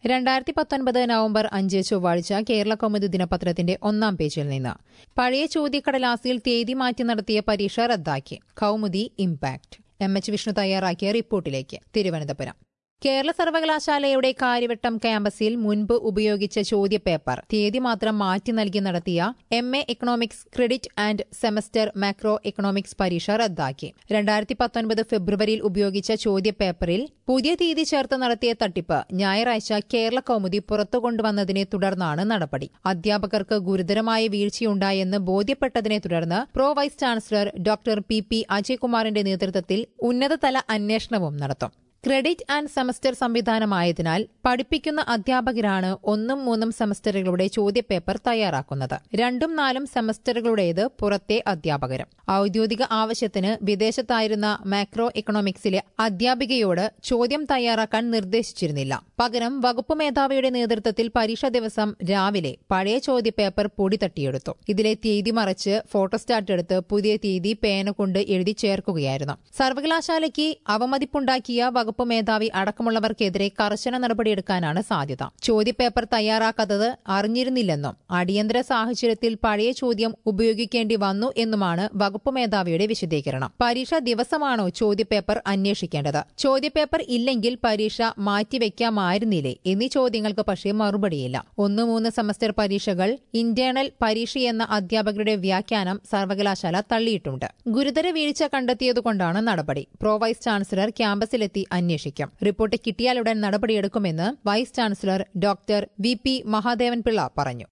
രണ്ടായിരത്തി പത്തൊൻപത് നവംബർ അഞ്ച് ചൊവ്വാഴ്ച കേരള കൗമുദി ദിനപത്രത്തിന്റെ ഒന്നാം പേജിൽ നിന്ന് പഴയ ചോദ്യക്കടലാസിൽ തീയതി മാറ്റി നടത്തിയ പരീക്ഷ റദ്ദാക്കി Kaumudi impact M H Vishnu തയ്യാറാക്കിയ റിപ്പോർട്ടിലേക്ക് തിരുവനന്തപുരം കേരള സർവകലാശാലയുടെ കാര്യവട്ടം ക്യാമ്പസിൽ മുൻപ് ഉപയോഗിച്ച ചോദ്യപേപ്പർ തീയതി മാത്രം മാറ്റി നൽകി നടത്തിയ M A economics credit and semester macro economics പരീക്ഷ റദ്ദാക്കി രണ്ടായിരത്തി പത്തൊൻപത് ഫെബ്രുവരിയിൽ ഉപയോഗിച്ച ചോദ്യപേപ്പറിൽ പുതിയ തീയതി ചേർത്ത് നടത്തിയ തട്ടിപ്പ് ഞായറാഴ്ച കേരള കൌമുദി പുറത്തുകൊണ്ടുവന്നതിനെ തുടർന്നാണ് നടപടി അധ്യാപകർക്ക് ഗുരുതരമായ വീഴ്ചയുണ്ടായെന്ന് ബോധ്യപ്പെട്ടതിനെ തുടർന്ന് pro vice chancellor doctor P P അജയ്കുമാറിന്റെ നേതൃത്വത്തിൽ ഉന്നതതല അന്വേഷണവും നടത്തും ക്രെഡിറ്റ് ആൻഡ് സെമസ്റ്റർ സംവിധാനമായതിനാൽ പഠിപ്പിക്കുന്ന അധ്യാപകരാണ് ഒന്നും മൂന്നും സെമസ്റ്ററുകളുടെ ചോദ്യപേപ്പർ തയ്യാറാക്കുന്നത് രണ്ടും നാലും സെമസ്റ്ററുകളുടേത് പുറത്തെ അധ്യാപകരും ഔദ്യോഗിക ആവശ്യത്തിന് വിദേശത്തായിരുന്ന മാക്രോ എക്കണോമിക്സിലെ അധ്യാപികയോട് ചോദ്യം തയ്യാറാക്കാൻ നിർദ്ദേശിച്ചിരുന്നില്ല പകരം വകുപ്പ് മേധാവിയുടെ നേതൃത്വത്തിൽ പരീക്ഷാ ദിവസം രാവിലെ പഴയ ചോദ്യപേപ്പർ പൊടി തട്ടിയെടുത്തു ഇതിലെ തീയതി മറച്ച് ഫോട്ടോസ്റ്റാറ്റ് എടുത്ത് പുതിയ തീയതി പേന കൊണ്ട് എഴുതി ചേർക്കുകയായിരുന്നു സർവകലാശാലയ്ക്ക് അവമതിപ്പുണ്ടാക്കിയ വകുപ്പ് മേധാവി അടക്കമുള്ളവർക്കെതിരെ കർശന നടപടിയെടുക്കാനാണ് സാധ്യത ചോദ്യപേപ്പർ തയ്യാറാക്കാത്തത് അറിഞ്ഞിരുന്നില്ലെന്നും അടിയന്തര സാഹചര്യത്തിൽ പഴയ ചോദ്യം ഉപയോഗിക്കേണ്ടി വന്നു എന്നുമാണ് വകുപ്പ് മേധാവിയുടെ വിശദീകരണം പരീക്ഷ ദിവസമാണോ ചോദ്യപേപ്പർ അന്വേഷിക്കേണ്ടത് ചോദ്യപേപ്പർ ഇല്ലെങ്കിൽ പരീക്ഷ മാറ്റിവെക്കാമായിരുന്നില്ലേ എന്നീ ചോദ്യങ്ങൾക്ക് പക്ഷേ മറുപടിയില്ല ഒന്ന് മൂന്ന് സെമസ്റ്റർ പരീക്ഷകൾ ഇന്റേണൽ പരീക്ഷയെന്ന അധ്യാപകരുടെ വ്യാഖ്യാനം സർവകലാശാല തള്ളിയിട്ടുണ്ട് ഗുരുതര വീഴ്ച കണ്ടെത്തിയതുകൊണ്ടാണ് നടപടി പ്രോ വൈസ് ചാൻസലർ ക്യാമ്പസിലെത്തി അന്വേഷിക്കും റിപ്പോർട്ട് കിട്ടിയാലുടൻ നടപടിയെടുക്കുമെന്ന് vice chancellor doctor V P Mahadevan Pillai പറഞ്ഞു